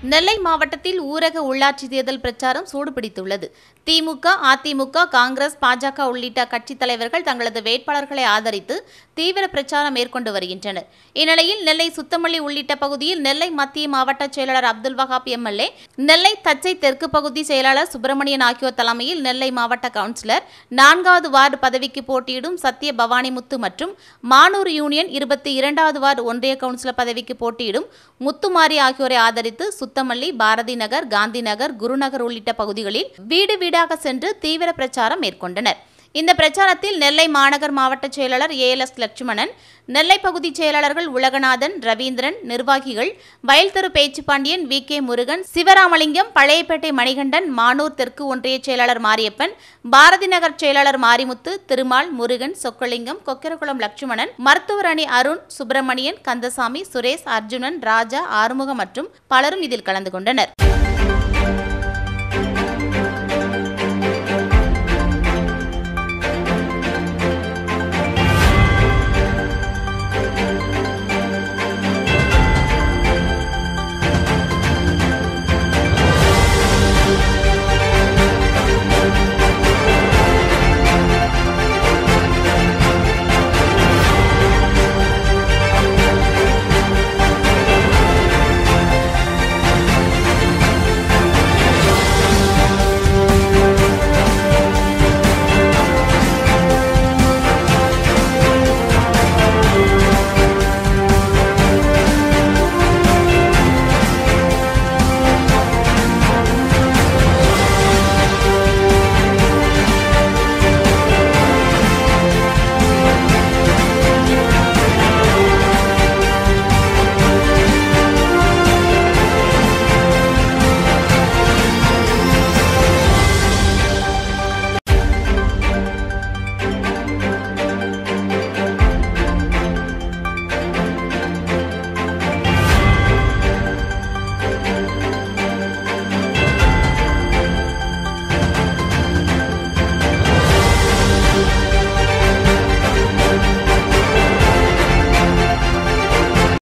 நெல்லை மாவட்டத்தில் ஊரக உள்ளாட்சி தேர்தல் பிரச்சாரம் சூடுபிடித்துள்ளது திமுக அதிமுக காங்கிரஸ் பாஜக உள்ளிட்ட கட்சித் தலைவர்கள் தங்களது வேட்பாளர்களை ஆதரித்து தீவிர பிரச்சாரம் மேற்கொண்டு வருகின்றனர் இந்நிலையில் நெல்லை சுத்தமல்லி உள்ளிட்ட பகுதியில் நெல்லை மத்திய மாவட்ட செயலாளர் அப்துல் வஹாப் எம்எல்ஏ நெல்லை தச்சை தெற்கு பகுதி செயலாளர் சுப்பிரமணியன் ஆகியோர் தலைமையில் நெல்லை மாவட்ட கவுன்சிலர் நான்காவது வார்டு பதவிக்கு போட்டியிடும் சத்திய பவானிமுத்து மற்றும் மானூர் யூனியன் இருபத்தி இரண்டாவது வார்டு ஒன்றிய கவுன்சிலர் பதவிக்கு போட்டியிடும் முத்துமாரி ஆகியோரை ஆதரித்து சுத்தமல்லி பாரதி நகர் காந்தி நகர் குருநகர் உள்ளிட்ட பகுதிகளில் வீடு வீடாக சென்று தீவிர பிரச்சாரம் மேற்கொண்டனர் இந்த பிரச்சாரத்தில் நெல்லை மாநகர் மாவட்ட செயலாளர் ஏஎல்எஸ் லட்சுமணன் நெல்லை பகுதி செயலாளர்கள் உலகநாதன் ரவீந்திரன் நிர்வாகிகள் வயல்தெரு பேச்சுப்பாண்டியன் வி கே முருகன் சிவராமலிங்கம் பழையப்பேட்டை மணிகண்டன் மானூர் தெற்கு ஒன்றிய செயலாளர் மாரியப்பன் பாரதி நகர் செயலாளர் மாரிமுத்து திருமால் முருகன் சொக்கலிங்கம் கொக்கரகுளம் லட்சுமணன் மருத்துவர் அணி அருண் சுப்பிரமணியன் கந்தசாமி சுரேஷ் அர்ஜுனன் ராஜா ஆறுமுகம் மற்றும் பலரும் இதில் கலந்து கொண்டனர்